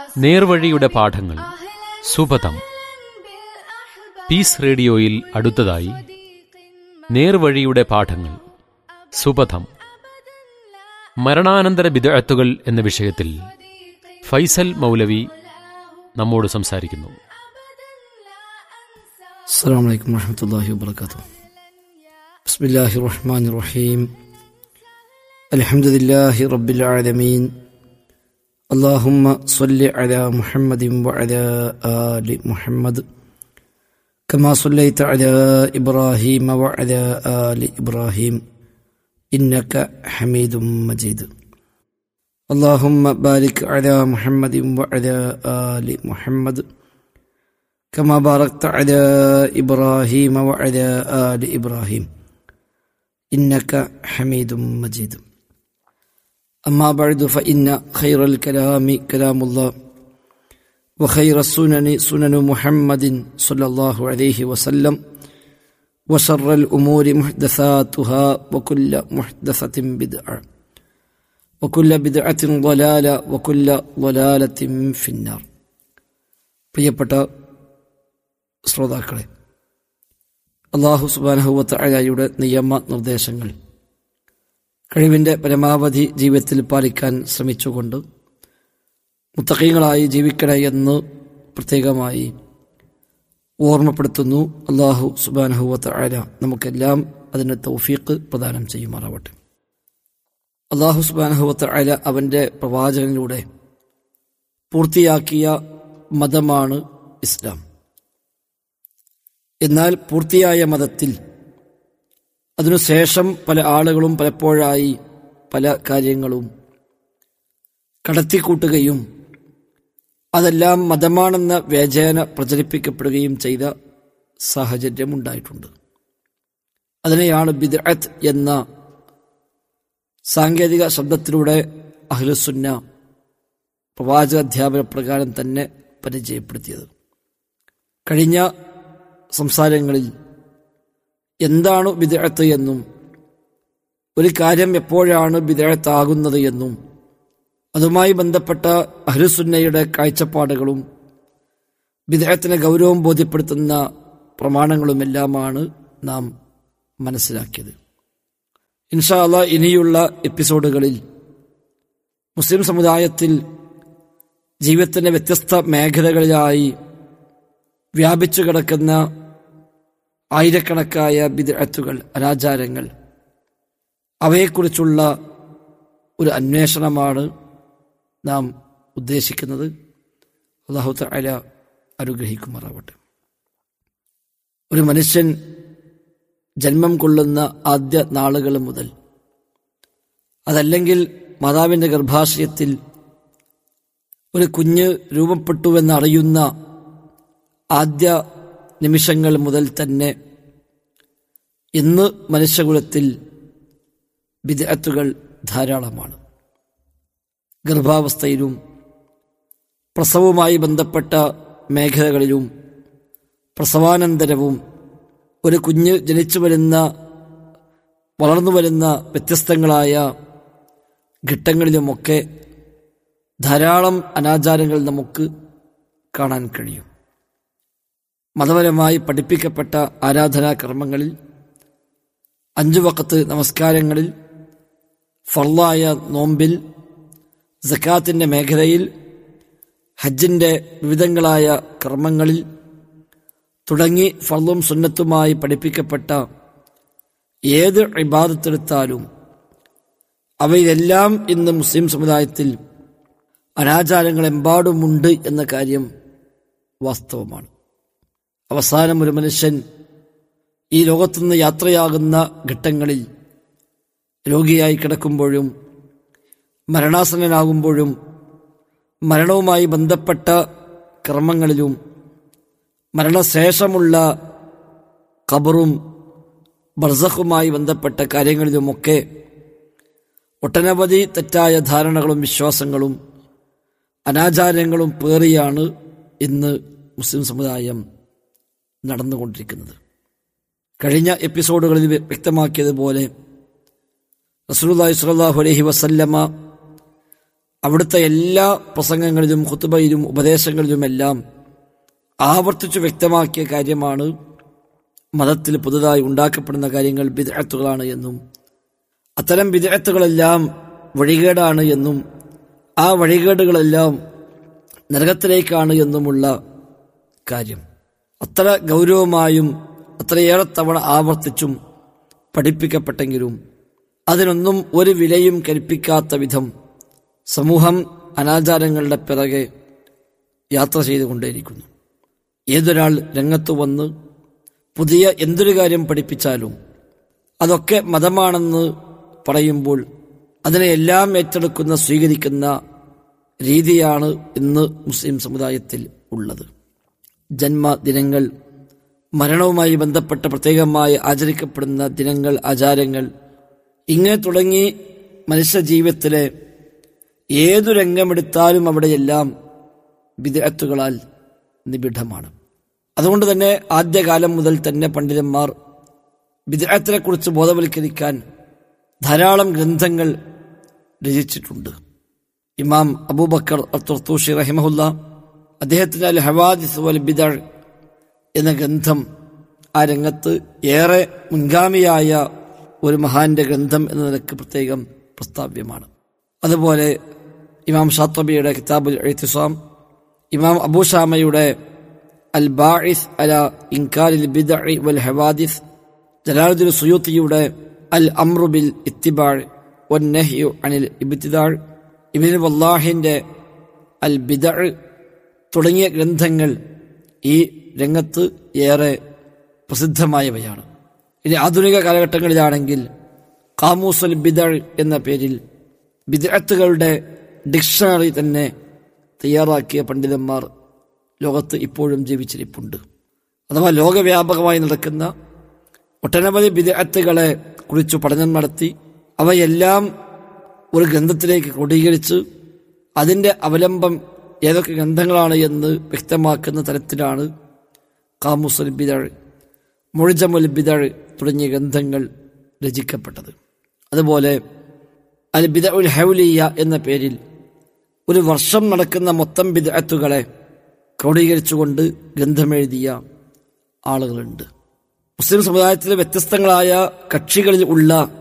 നേർവഴിയുടെ പാഠങ്ങൾ സുപഥം പീസ് റേഡിയോയിൽ അടുത്തതായി നേർവഴിയുടെ പാഠങ്ങൾ സുപഥം മരണാനന്തര ബിദഅത്തുകൾ എന്ന വിഷയത്തിൽ ഫൈസൽ മൗലവി നമ്മോട് സംസാരിക്കുന്നു السلام عليكم ورحمة الله وبركاته بسم الله الرحمن الرحيم الحمد لله رب العالمين اللهم صل على محمد وعلى آل محمد كما صليت على إبراهيم وعلى آل إبراهيم إنك حميد مجيد اللهم بارك على محمد وعلى آل محمد كما باركت على إبراهيم وعلى آل إبراهيم إنك حميد مجيد أما بعد فإن خير الكلام كلام الله وخير السنن سنن محمد صلى الله عليه وسلم وشر الأمور محدثاتها وكل محدثة بدعة وكل بدعة ضلالة وكل ضلالة في النار പ്രിയപ്പെട്ട ശ്രോതാക്കളെ അള്ളാഹു സുബാനഹുവത്ത് അയായുടെ നിയമ നിർദ്ദേശങ്ങൾ കഴിവിൻ്റെ പരമാവധി ജീവിതത്തിൽ പാലിക്കാൻ ശ്രമിച്ചുകൊണ്ട് മുത്തക്കീങ്ങളായി ജീവിക്കണേ എന്ന് പ്രത്യേകമായി ഓർമ്മപ്പെടുത്തുന്നു അള്ളാഹു സുബാനഹുവത്ത് അയ നമുക്കെല്ലാം അതിന് തൗഫീഖ് പ്രദാനം ചെയ്യുമാറാവട്ടെ അള്ളാഹു സുബാനഹുവത്ത് അയ അവൻ്റെ പ്രവാചകനിലൂടെ പൂർത്തിയാക്കിയ മതമാണ് ഇസ്ലാം എന്നാൽ പൂർത്തിയായ മതത്തിൽ അതിനുശേഷം പല ആളുകളും പലപ്പോഴായി പല കാര്യങ്ങളും കടത്തിക്കൂട്ടുകയും അതെല്ലാം മതമാണെന്ന വ്യാജേന പ്രചരിപ്പിക്കപ്പെടുകയും ചെയ്ത സാഹചര്യമുണ്ടായിട്ടുണ്ട് അതിനെയാണ് ബിദ്അത്ത് എന്ന സാങ്കേതിക ശബ്ദത്തിലൂടെ അഹ്ലുസുന്ന പ്രവാചകാധ്യാപന പ്രകാരം തന്നെ പരിചയപ്പെടുത്തിയത് കഴിഞ്ഞ സംസാരങ്ങളിൽ എന്താണ് വിദഗ്ധത്ത് എന്നും ഒരു കാര്യം എപ്പോഴാണ് വിദഗ്ധത്താകുന്നത് എന്നും അതുമായി ബന്ധപ്പെട്ട അഹ്ലുസുന്നയുടെ കാഴ്ചപ്പാടുകളും വിദഗ്ധത്തിന് ഗൗരവം ബോധ്യപ്പെടുത്തുന്ന പ്രമാണങ്ങളുമെല്ലാമാണ് നാം മനസ്സിലാക്കിയത് ഇൻഷാ അല്ല ഇനിയുള്ള എപ്പിസോഡുകളിൽ മുസ്ലിം സമുദായത്തിൽ ജീവിതത്തിന്റെ വ്യത്യസ്ത മേഖലകളിലായി വ്യാപിച്ചു കിടക്കുന്ന ആയിരക്കണക്കായ ബിദഅത്തുകൾ അനാചാരങ്ങൾ അവയെക്കുറിച്ചുള്ള ഒരു അന്വേഷണമാണ് നാം ഉദ്ദേശിക്കുന്നത് അള്ളാഹു തആല അനുഗ്രഹിക്കുമാറാവട്ടെ ഒരു മനുഷ്യൻ ജന്മം കൊള്ളുന്ന ആദ്യ നാളുകൾ മുതൽ അതല്ലെങ്കിൽ മാതാവിൻ്റെ ഗർഭാശയത്തിൽ ഒരു കുഞ്ഞ് രൂപപ്പെട്ടുവെന്നറിയുന്ന ആദ്യ നിമിഷങ്ങൾ മുതൽ തന്നെ ഇന്ന് മനുഷ്യകുലത്തിൽ വിദഗ്ധത്തുകൾ ധാരാളമാണ് ഗർഭാവസ്ഥയിലും പ്രസവവുമായി ബന്ധപ്പെട്ട മേഖലകളിലും പ്രസവാനന്തരവും ഒരു കുഞ്ഞ് ജനിച്ചു വരുന്ന വളർന്നു വരുന്ന വ്യത്യസ്തങ്ങളായ ഘട്ടങ്ങളിലുമൊക്കെ ധാരാളം അനാചാരങ്ങൾ നമുക്ക് കാണാൻ കഴിയും മതപരമായി പഠിപ്പിക്കപ്പെട്ട ആരാധനാ കർമ്മങ്ങളിൽ അഞ്ചു വക്കത്ത് നമസ്കാരങ്ങളിൽ ഫർലായ നോമ്പിൽ സക്കാത്തിന്റെ മേഖലയിൽ ഹജ്ജിന്റെ വിവിധങ്ങളായ കർമ്മങ്ങളിൽ തുടങ്ങി ഫർളും സുന്നത്തുമായി പഠിപ്പിക്കപ്പെട്ട ഏത് ഇബാദത്തെടുത്താലും അവയിലെല്ലാം ഇന്ന് മുസ്ലിം സമുദായത്തിൽ അനാചാരങ്ങൾ എമ്പാടുമുണ്ട് എന്ന കാര്യം വാസ്തവമാണ് അവസാനം ഒരു മനുഷ്യൻ ഈ ലോകത്തുനിന്ന് യാത്രയാകുന്ന ഘട്ടങ്ങളിൽ രോഗിയായി കിടക്കുമ്പോഴും മരണാസന്നനാകുമ്പോഴും മരണവുമായി ബന്ധപ്പെട്ട കർമ്മങ്ങളിലും മരണശേഷമുള്ള ഖബറും ബർസഖുമായി ബന്ധപ്പെട്ട കാര്യങ്ങളിലുമൊക്കെ ഒട്ടനവധി തെറ്റായ ധാരണകളും വിശ്വാസങ്ങളും അനാചാരങ്ങളും പേറിയാണ് ഇന്ന് മുസ്ലിം സമുദായം നടന്നുകൊണ്ടിരിക്കുന്നത് കഴിഞ്ഞ എപ്പിസോഡുകളിൽ വ്യക്തമാക്കിയതുപോലെ റസൂലുള്ളാഹി സ്വല്ലല്ലാഹു അലൈഹി വസല്ലമ അവിടുത്തെ എല്ലാ പ്രസംഗങ്ങളിലും ഹുത്തുബയിലും ഉപദേശങ്ങളിലുമെല്ലാം ആവർത്തിച്ചു വ്യക്തമാക്കിയ കാര്യമാണ് മതത്തിൽ പുതുതായി ഉണ്ടാക്കപ്പെടുന്ന കാര്യങ്ങൾ ബിദഅത്തുകളാണ് എന്നും അത്തരം ബിദഅത്തുകളെല്ലാം വഴികേടാണ് എന്നും ആ വഴികേടുകളെല്ലാം നരകത്തിലേക്കാണ് എന്നുമുള്ള കാര്യം അത്ര ഗൗരവമായും അത്രയേറെ തവണ ആവർത്തിച്ചും പഠിപ്പിക്കപ്പെട്ടെങ്കിലും അതിനൊന്നും ഒരു വിലയും കൽപ്പിക്കാത്ത വിധം സമൂഹം അനാചാരങ്ങളുടെ പിറകെ യാത്ര ചെയ്തുകൊണ്ടേയിരിക്കുന്നു ഏതൊരാൾ രംഗത്ത് വന്ന് പുതിയ എന്തൊരു കാര്യം പഠിപ്പിച്ചാലും അതൊക്കെ മതമാണെന്ന് പറയുമ്പോൾ അതിനെ എല്ലാം ഏറ്റെടുക്കുന്ന സ്വീകരിക്കുന്ന രീതിയാണ് ഇന്ന് മുസ്ലിം സമുദായത്തിൽ ഉള്ളത് ജന്മദിനങ്ങൾ മരണവുമായി ബന്ധപ്പെട്ട പ്രത്യേകമായി ആചരിക്കപ്പെടുന്ന ദിനങ്ങൾ ആചാരങ്ങൾ ഇങ്ങനെ തുടങ്ങി മനുഷ്യ ജീവിതത്തിലെ ഏതു രംഗമെടുത്താലും അവിടെയെല്ലാം വിദഗ്ധകളാൽ നിബിഡമാണ് അതുകൊണ്ട് തന്നെ ആദ്യകാലം മുതൽ തന്നെ പണ്ഡിതന്മാർ വിദഗ്ധത്തെക്കുറിച്ച് ബോധവൽക്കരിക്കാൻ ധാരാളം ഗ്രന്ഥങ്ങൾ രചിച്ചിട്ടുണ്ട് ഇമാം അബൂബക്കർ അത്തുർത്തൂഷി റഹിമഹുല്ല അദ്ദേഹത്തിന് അൽ ഹവാദിസ് വൽ ബിദർ എന്ന ഗ്രന്ഥം ആ രംഗത്ത് ഏറെ മുൻഗാമിയായ ഒരു മഹാന്റെ ഗ്രന്ഥം എന്ന നിലക്ക് പ്രത്യേകം പ്രസ്താവ്യമാണ് അതുപോലെ ഇമാം ഷാത്തബിയുടെ കിതാബുൽ എഴുത്തിസാം ഇമാം അബൂഷാമയുടെ അൽ ബാഇസ് അല ഇൻകാരിൽ ബിദഇ വൽ ഹവാദിസ് ജലാലുദ്ദീൻ സുയൂത്തിയുടെ അൽ അമ്രു ബിൽ ഇത്തിബാഴ് വൻ നഹ്യു അനിൽ ഇബ്തിദാൾ ഇബിൻ വല്ലാഹിന്റെ അൽ ബിദഅ് തുടങ്ങിയ ഗ്രന്ഥങ്ങൾ ഈ രംഗത്ത് ഏറെ പ്രസിദ്ധമായവയാണ് ഇനി ആധുനിക കാലഘട്ടങ്ങളിലാണെങ്കിൽ കാമൂസൽ ബിദൾ എന്ന പേരിൽ ബിദഅത്തുകളുടെ ഡിക്ഷണറി തന്നെ തയ്യാറാക്കിയ പണ്ഡിതന്മാർ ലോകത്ത് ഇപ്പോഴും ജീവിച്ചിരിപ്പുണ്ട് അഥവാ ലോകവ്യാപകമായി നടക്കുന്ന ഒട്ടനവധി ബിദഅത്തുകളെ കുറിച്ച് പഠനം നടത്തി അവയെല്ലാം ഒരു ഗ്രന്ഥത്തിലേക്ക് ക്രോഡീകരിച്ച് അതിൻ്റെ അവലംബം ഏതൊക്കെ ഗ്രന്ഥങ്ങളാണ് എന്ന് വ്യക്തമാക്കുന്ന തരത്തിലാണ് കാമുസൽ ബിദൾ മുഴജമുൽ ബിദൾ തുടങ്ങിയ ഗ്രന്ഥങ്ങൾ രചിക്കപ്പെട്ടത് അതുപോലെ അൽ ബിദ ഉൽ ഹൗലിയ എന്ന പേരിൽ ഒരു വർഷം നടക്കുന്ന മൊത്തം ബിദഅത്തുകളെ ക്രോഡീകരിച്ചുകൊണ്ട് ഗ്രന്ഥമെഴുതിയ ആളുകളുണ്ട് മുസ്ലിം സമുദായത്തിലെ വ്യത്യസ്തങ്ങളായ കക്ഷികളിൽ ഉള്ള